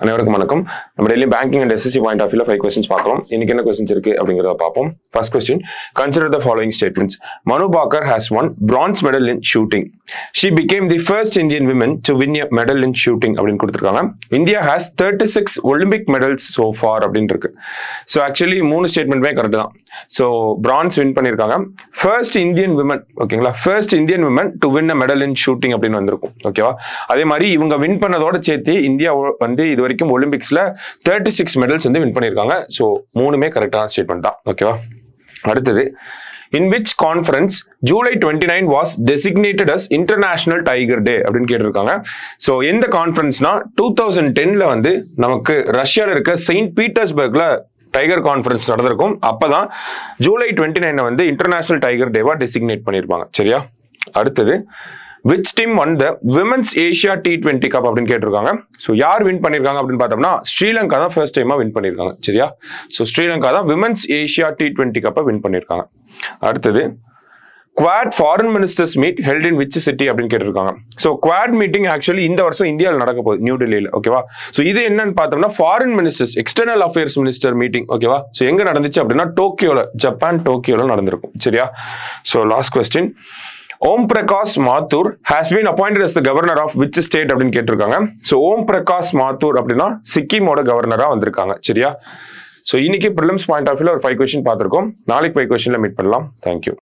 அனைவருக்கும் வணக்கம் நம்ம daily banking and SSC point of வியூல ஃபைவ் கொஸ்டின்ஸ் பார்க்கலாம் இன்னைக்கு என்ன கொஸ்டின்ஸ் இருக்கு அப்படிங்கிறத பார்ப்போம் first question consider the following statements Manu Bhaker has won bronze medal in shooting she became the first Indian women to win a medal in shooting அப்படின்னு கொடுத்துருக்காங்க India has thirty six Olympic medals so far அப்படின்னு இருக்கு so actually மூணு ஸ்டேட்மெண்ட்டுமே correct தான் so bronze win பண்ணியிருக்காங்க first Indian women ஓகேங்களா first Indian women to win a medal in shooting அப்படின்னு வந்திருக்கும் ஓகேவா அதே மாதிரி இவங்க வின் பண்ணதோட சேர்த்து இந்தியா ஒ- வந்து இது வரைக்கும் ஒலிம்பிக்ஸ்ல தேர்ட்டி சிக்ஸ் மெடல்ஸ் வந்து வின் பண்ணியிருக்காங்க ஸோ மூணுமே கரெக்டான ஸ்டேட்மெண்ட் தான் ஓகேவா அடுத்தது in which conference July twenty nine was designated as International Tiger Day அப்படின்னு கேட்டிருக்காங்க ஸோ எந்த கான்ஃபரன்ஸ்னா டூ தௌசண்ட் டென்ல வந்து நமக்கு ரஷ்யாவில் இருக்க செயின்ட் பீட்டர்ஸ்பர்க்ல டைகர் கான்ஃபரன்ஸ் நடந்திருக்கும் அப்பதான் ஜூலை டுவெண்ட்டி நைனை வந்து இன்டர்நேஷனல் டைகர் டேவா டெசிக்னேட் பண்ணியிருப்பாங்க சரியா அடுத்தது which team won the women's Asia T twenty cup அப்படின்னு கேட்டிருக்காங்க ஸோ யார் வின் பண்ணியிருக்காங்க அப்படின்னு பார்த்தோம்னா ஸ்ரீலங்கா தான் ஃபர்ஸ்ட் டைமாக வின் பண்ணியிருக்காங்க சரியா ஸோ ஸ்ரீலங்கா தான் விமன்ஸ் ஏஷியா டி டுவெண்ட்டி கப்பை வின் பண்ணியிருக்காங்க அடுத்தது Quad foreign ministers meet held in which city அப்படின்னு கேட்டிருக்காங்க ஸோ குவாட் மீட்டிங் ஆக்சுவலி இந்த வருஷம் இந்தியாவில் நடக்க போகுது நியூ டெல்லியில் ஓகேவா ஸோ இது என்னன்னு பார்த்தோம்னா foreign ministers external affairs minister meeting ஓகேவா ஸோ எங்க நடந்துச்சு அப்படின்னா டோக்கியோல ஜப்பான் டோக்கியோல நடந்திருக்கும் சரியா so last question Om Prakash Mathur has been appointed as the governor of which state அப்படின்னு கேட்டிருக்காங்க ஸோ ஓம் பிரகாஷ் மாத்தூர் அப்படின்னா சிக்கிமோட கவர்னரா வந்திருக்காங்க சரியா ஸோ இன்னைக்கு ப்ரிலிம்ஸ் பாயிண்ட் ஆஃப் வியூல ஒரு ஃபைவ் கொஸ்டின் பார்த்திருக்கோம் நாளைக்கு ஃபைவ் கொஸ்டின்ல மீட் பண்ணலாம் தேங்க்யூ